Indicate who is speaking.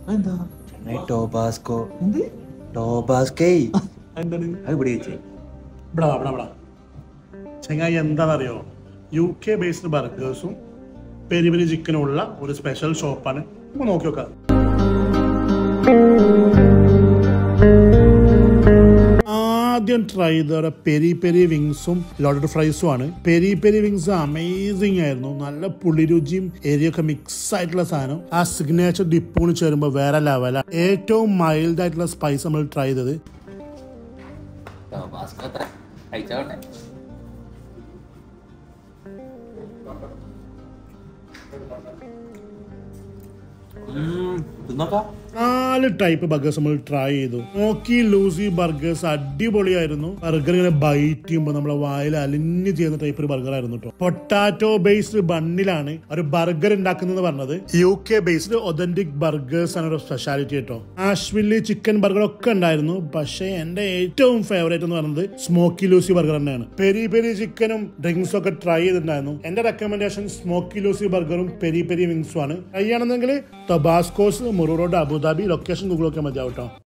Speaker 1: എന്താ
Speaker 2: ടോബാസ്കോ
Speaker 1: എന്ത്
Speaker 2: ടോബാസ്കേ
Speaker 1: എന്താണ്
Speaker 2: അത് ഇവിടെ വെച്ചേ
Speaker 3: ഇവിടെ വാ, ഇവിടെ ഇവിടെ ചെങ്ങായി എന്താണെന്നറിയോ യു കെ ബേസ്ഡ് ബർഗേഴ്സും പെരി പെരി ചിക്കനും ഉള്ള ഒരു സ്പെഷ്യൽ ഷോപ്പാണ് നമുക്ക് നോക്കി നോക്കാം ആദ്യം ട്രൈ ചെയ്ത പെരി പെരി വിങ്സും ലോഡഡ് ഫ്രൈസും ആണ് പെരി പെരി വിങ്സ് അമേസിങ് ആയിരുന്നു നല്ല പുളിരുചിയും എരിയൊക്കെ മിക്സ് ആയിട്ടുള്ള സാധനം ആ സിഗ്നേച്ചർ ഡിപ്പോണ് ചേരുമ്പോൾ വേറെ ലെവല ഏറ്റവും മൈൽഡ് ആയിട്ടുള്ള സ്പൈസ് നമ്മൾ ട്രൈ ചെയ്തത്
Speaker 2: ടോബാസ്കോ അത്ര കഴിച്ചോട്ടെ തിന്നോക്കാം
Speaker 3: നാല് ടൈപ്പ് ബർഗേഴ്സ് നമ്മൾ ട്രൈ ചെയ്തു നോക്കി ലൂസി ബർഗേഴ്സ് അടിപൊളിയായിരുന്നു ബർഗർ ഇങ്ങനെ ബൈറ്റ് ചെയ്യുമ്പോൾ നമ്മളെ വായിൽ അലിഞ്ഞ് ചെയ്യുന്ന ടൈപ്പ് ഒരു ബർഗർ ആയിരുന്നു കേട്ടോ പൊട്ടാറ്റോ ബേസ്ഡ് ബണ്ണിലാണ് ഒരു ബർഗർ ഉണ്ടാക്കുന്നത് പറഞ്ഞത് U K based authentic burgers ആണ് ഒരു സ്പെഷ്യാലിറ്റി കേട്ടോ ആഷ്വില്ലി ചിക്കൻ ബർഗർ ഒക്കെ ഉണ്ടായിരുന്നു പക്ഷേ എന്റെ ഏറ്റവും ഫേവറേറ്റ് എന്ന് പറയുന്നത് സ്മോക്കി ലൂസി ബർഗർ തന്നെയാണ് പെരി പെരി ചിക്കനും ഡ്രിങ്ക്സും ഒക്കെ ട്രൈ ചെയ്തിട്ടുണ്ടായിരുന്നു എന്റെ റെക്കമെൻഡേഷൻ സ്മോക്കി ലൂസി ബർഗറും പെരി പെരി വിങ്സും ആണ് ട്രൈ ചെയ്യണമെന്നെങ്കിൽ Tabasco's Muroor road Abu Dhabi location ഗൂഗിളൊക്കെ മതിയാവും കേട്ടോ